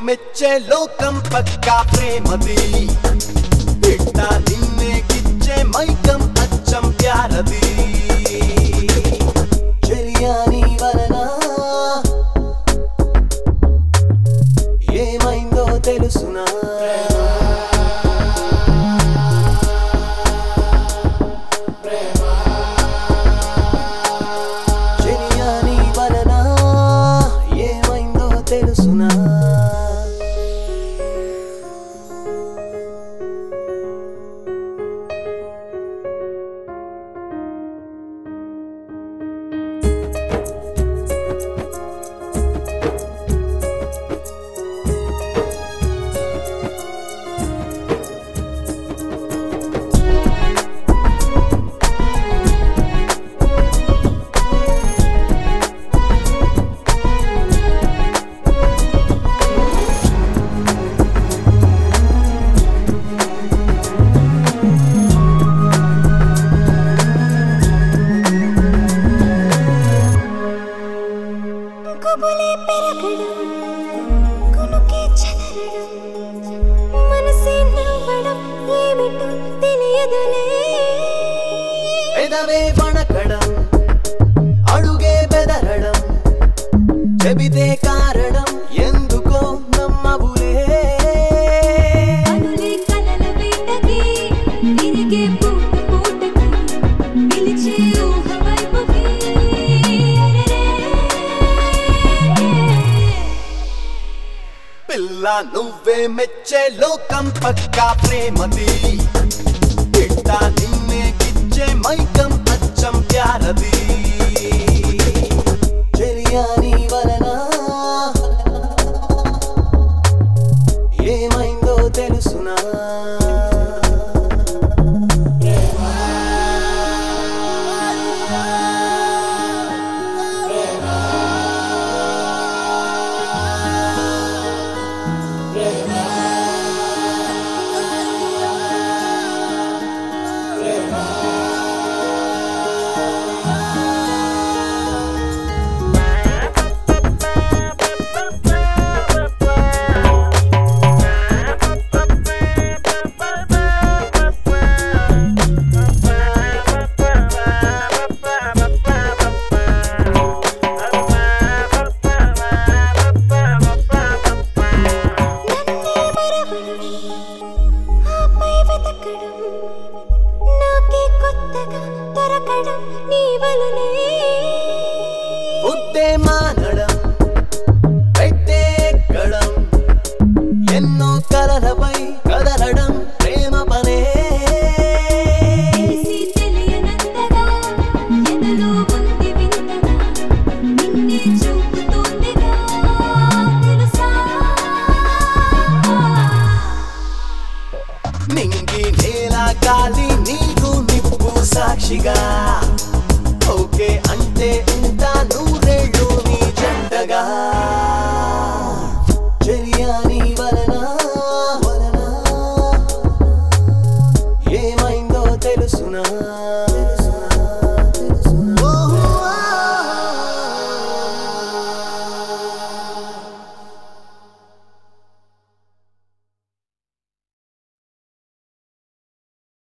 మెచ్చే లోకం పక్కా ప్రేమది బిడ్డ నిన్నే గిచ్చే మైకం అచ్చం ప్యారది చెలియాని వలన ఏమైందో తెలుసునా చెలియాని వలన ఏమైందో తెలుసునా కబులే పెరగడం కునుకే చెదరడం మనసే నవ్వడం ఏమిటో తెలియదులే పెదవే వణకడం అడుగే బెదరడం చెబితే కారణం ఎందుకో నమ్మవులే అనులే కలల వేటకి తిరిగే పూట పూటకి పిలిచే ఊహ వైపుకి అరెరే. పిల్ల నువ్వే మెచ్చే లోకం పక్కా ప్రేమది బిడ్డ నిన్నే గిచ్చే మైకం అచ్చం ప్యారది చెలియాని వలన ఏమైందో తెలుసునా నన్నే మరవడం ఆపై వెతకడం నాకే కొత్తగా దొరకడం నీ వలనే పుట్టే మానడం పెట్టే ఎక్కడం ఎన్నో కలలపై కదలడం